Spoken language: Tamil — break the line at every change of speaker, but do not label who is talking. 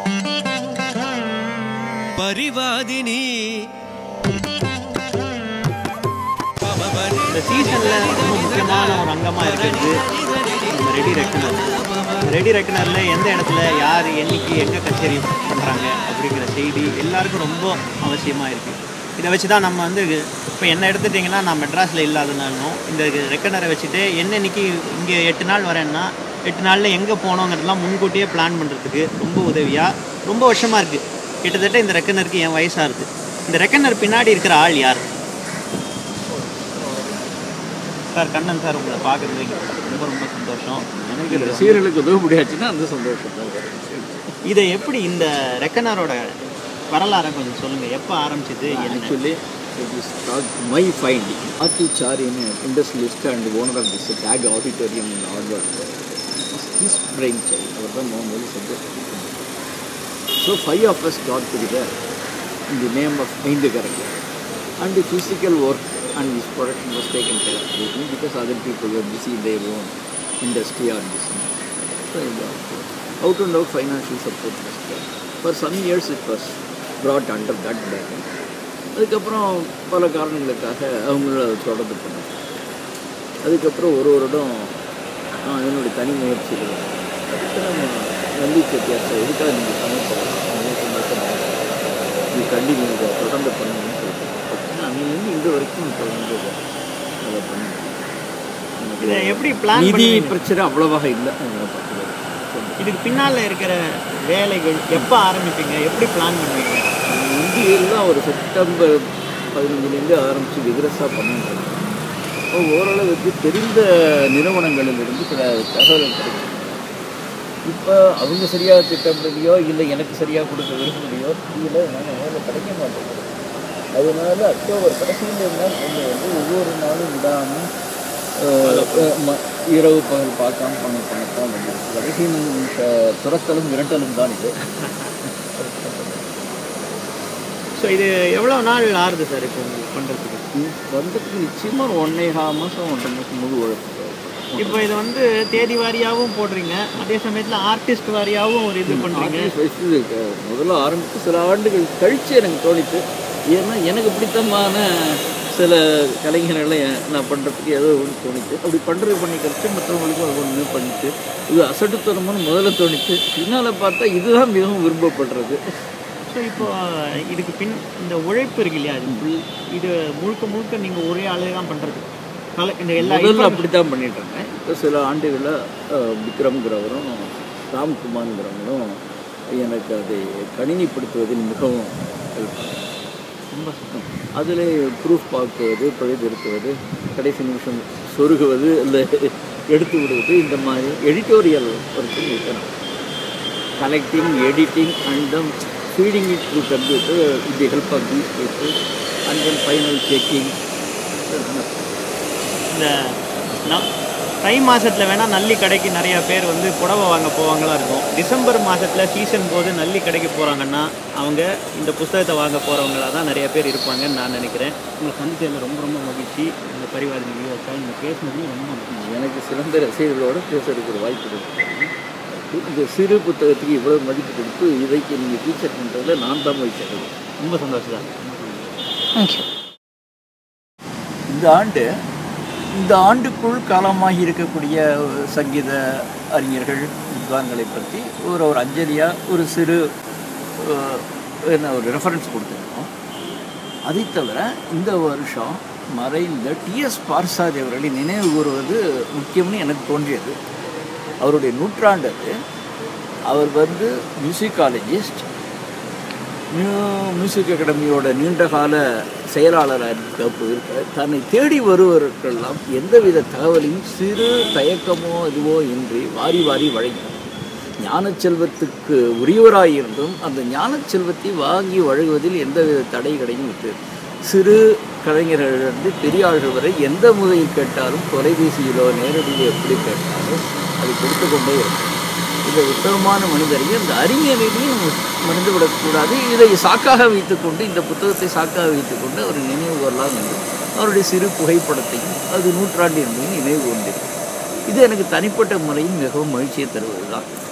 பரிவாதினி
இந்த சீசனில் ரொம்ப முக்கியமான ஒரு அங்கமாக இருக்கிறது நம்ம ரெடி ரெக்கனர் ரெடி ரெக்கனரில் எந்த இடத்துல யார் என்னைக்கு எங்கே கச்சேரி பண்ணுறாங்க அப்படிங்கிற செய்தி எல்லாருக்கும் ரொம்ப அவசியமாக இருக்குது இதை வச்சு தான் நம்ம வந்து இப்போ என்ன எடுத்துட்டிங்கன்னா நான் மெட்ராஸில் இல்லாதனாலும் இந்த ரெக்கனரை வச்சுட்டு என்னன்னைக்கு இங்கே எட்டு நாள் வரேன்னா எட்டு நாளில் எங்கே போனோங்கிறதெல்லாம் முன்கூட்டியே பிளான் பண்ணுறதுக்கு ரொம்ப உதவியாக ரொம்ப வருஷமாக இருக்குது கிட்டத்தட்ட இந்த ரெக்கனருக்கு என் வயசாக இருக்குது இந்த ரெக்கனர் பின்னாடி இருக்கிற ஆள் யார் சார் கண்ணன் சார் உங்களை பார்க்குறது ரொம்ப ரொம்ப சந்தோஷம்
எனக்கு ரசிகர்களுக்கு உதவ முடியாச்சுன்னா அந்த சந்தோஷம் தான்
இதை எப்படி இந்த ரெக்கனரோட வரலாறை கொஞ்சம் சொல்லுங்கள் எப்போ ஆரம்பிச்சது என்ன
actually it is not my finding RD சாரின் industrialist and owner of this TAG auditorium in Harvard his brain child அவர் தான் முதல்ல subject so five of us got together in the name of mind correct and physical work and this production was taken care of because other people were busy in their own industry or business. So, out and out financial support was there. For some years it was brought under that banner. அதுக்கப்புறம் பல காரணங்களுக்காக அவங்கள தொடர்ந்து பண்ணாங்க அதுக்கப்புறம் ஒரு வருடம் நான் என்னுடைய தனி முயற்சிகள் அதுக்கு நம்ம நந்தி செட்டியார் சார் எதுக்காக நீங்கள் சமைக்கலாம் இது கண்டினியூ இதை தொடர்ந்து பண்ணணும்னு சொல்லிட்டு அன்னிலேருந்து இந்த வரைக்கும் தொடர்ந்து இதை அதை பண்ணிட்டு
இதை எப்படி பிளான்
நிதி
பண்ணுவீங்க
பிரச்சனை அவ்வளவாக இல்லை அதனால பார்த்துக்கலாம்
இதுக்கு பின்னால் இருக்கிற வேலைகள் எப்போ ஆரம்பிப்பீங்க எப்படி பிளான் பண்ணுவீங்க
இந்தியில் தான் ஒரு செப்டம்பர் பதினஞ்சுலேருந்து ஆரம்பித்து விகரஸாக பண்ணிட்டு இருக்கோம். அப்போ ஓரளவுக்கு தெரிந்த நிறுவனங்களிலிருந்து சில தகவல் கிடைக்கும் இப்போ அவங்க சரியாக திட்டமிடலையோ இல்லை எனக்கு சரியாக கொடுக்க விரும்பலையோ இல்லை நாங்கள் வேலை கிடைக்க மாட்டேங்குது அதனால அக்டோபர் கடைசியில் இருந்தால் கொஞ்சம் வந்து ஒவ்வொரு நாளும் விடாமல் இரவு பகல் பார்க்காம பண்ண பண்ணத்தான் வேண்டியது கடைசி நிமிஷ துரத்தலும் விரட்டலும் தான் இது
ஸோ இது எவ்வளோ நாள் ஆறுது சார் இப்போ உங்களுக்கு பண்ணுறதுக்கு
வந்ததுக்கு நிச்சயமாக ஒன்னே கால் மாதம் ஒன்றரை மாதம் முழு உழைப்பு
இப்போ இதை வந்து தேதி வாரியாகவும் போடுறீங்க அதே சமயத்தில் ஆர்டிஸ்ட் வாரியாகவும் ஒரு இது பண்ணுறீங்க
ஆர்டிஸ்ட் வயசு இருக்கு. முதல்ல ஆரம்பித்து சில ஆண்டுகள் கழித்து எனக்கு தோணித்து ஏன்னா எனக்கு பிடித்தமான சில கலைஞர்களை நான் பண்ணுறதுக்கு ஏதோ ஒன்று தோணிச்சு அப்படி பண்ணுறது பண்ணி கழிச்சு மற்றவங்களுக்கும் அது ஒன்று பண்ணிட்டு இது அசட்டுத்தனம்னு முதல்ல தோணிச்சு பின்னால் பார்த்தா இதுதான் மிகவும் விரும்பப்படுறது
ஸோ இப்போ இதுக்கு பின் இந்த உழைப்பு இருக்கு இல்லையா அது full இது முழுக்க முழுக்க நீங்கள் ஒரே ஆளே தான் பண்ணுறது கலை இந்த எல்லா
முதல்ல அப்படி தான் பண்ணிட்டு இருந்தேன் இப்போ சில ஆண்டுகளில் விக்ரம்ங்கிறவரும் ராம்குமார்ங்கிறவங்களும் எனக்கு அதை கணினிப்படுத்துவதில் மிகவும் ஹெல்ப் ரொம்ப சுத்தம் அதில் ப்ரூஃப் பார்க்குவது பழுதிருத்துவது கடைசி நிமிஷம் சொருகுவது இல்லை எடுத்து விடுவது இந்த மாதிரி எடிட்டோரியல் ஒர்க்கு இருக்கணும் collecting editing and then feeding it through computer with the help of these people and then final checking
இந்த ந- தை மாதத்தில் வேணால் நல்லி கடைக்கு நிறைய பேர் வந்து புடவை வாங்க போவாங்களா இருக்கும் டிசம்பர் மாதத்தில் சீசன் போது நல்லி கடைக்கு போகிறாங்கன்னா அவங்க இந்த புஸ்தகத்தை வாங்க போகிறவங்களா தான் நிறைய பேர் இருப்பாங்கன்னு நான் நினைக்கிறேன் உங்களை சந்திச்சதில் ரொம்ப ரொம்ப மகிழ்ச்சி இந்த பரிவாதினி வியூவர்ஸாக நீங்கள் பேசுனதுலையும் ரொம்ப மகிழ்ச்சி
எனக்கு சிறந்த ரசிகர்களோட பேசுறதுக்கு ஒரு வாய்ப்பு கொடுத்து இந்த சிறு புத்தகத்துக்கு இவ்வளவு மதிப்பு கொடுத்து இதைக்கு நீங்கள் ஃபீச்சர் பண்ணுறதுல நான் தான் மகிழ்ச்சி
ரொம்ப சந்தோஷம் தான்
தேங்க்யூ
இந்த ஆண்டு இந்த ஆண்டுக்குள் காலமாகி இருக்கக்கூடிய சங்கீத அறிஞர்கள் வித்வான்களை பற்றி ஒரு ஒரு அஞ்சலியாக ஒரு சிறு அஹ், என்ன ஒரு ரெஃபரன்ஸ் கொடுத்துருக்கோம் அதை தவிர இந்த வருஷம் மறைந்த டிஎஸ் பார்சாதி அவர்களை நினைவு கூறுவது முக்கியம்னு எனக்கு தோன்றியது அவருடைய நூற்றாண்டு அது அவர் வந்து மியூசிக்காலஜிஸ்ட் நியூ மியூசிக் அகாடமியோட நீண்டகால செயலாளராக இருக்க தன்னை தேடி வருவவர்களெல்லாம் எந்தவித தகவலையும் சிறு தயக்கமோ இதுவோ இன்றி வாரி வாரி வழங்கினார் ஞானச்செல்வத்துக்கு உரியவராயிருந்தும் அந்த ஞானச்செல்வத்தை வாங்கி வழங்குவதில் எந்தவித தடைகளையும் விட்டு சிறு கலைஞர்களிலிருந்து பெரிய ஆள்கள் வரை எந்த முறையில் கேட்டாலும் தொலைபேசியிலோ நேரடியிலோ எப்படி கேட்டாலும் அது கொடுத்து கொண்டே இருக்கும் இந்த உத்தமமான மனிதரையும் இந்த அறிஞரையும் நம்ம மறந்து விடக்கூடாது இதை சாக்காக வைத்துக்கொண்டு இந்த புத்தகத்தை சாக்காக வைத்துக்கொண்டு அவர் நினைவு வரலாம் என்று அவருடைய சிறு புகைப்படத்தையும் அது நூற்றாண்டு என்பதையும் நினைவு கொண்டிருக்கும் இது எனக்கு தனிப்பட்ட முறையில் மிகவும் மகிழ்ச்சியை தருவது தான்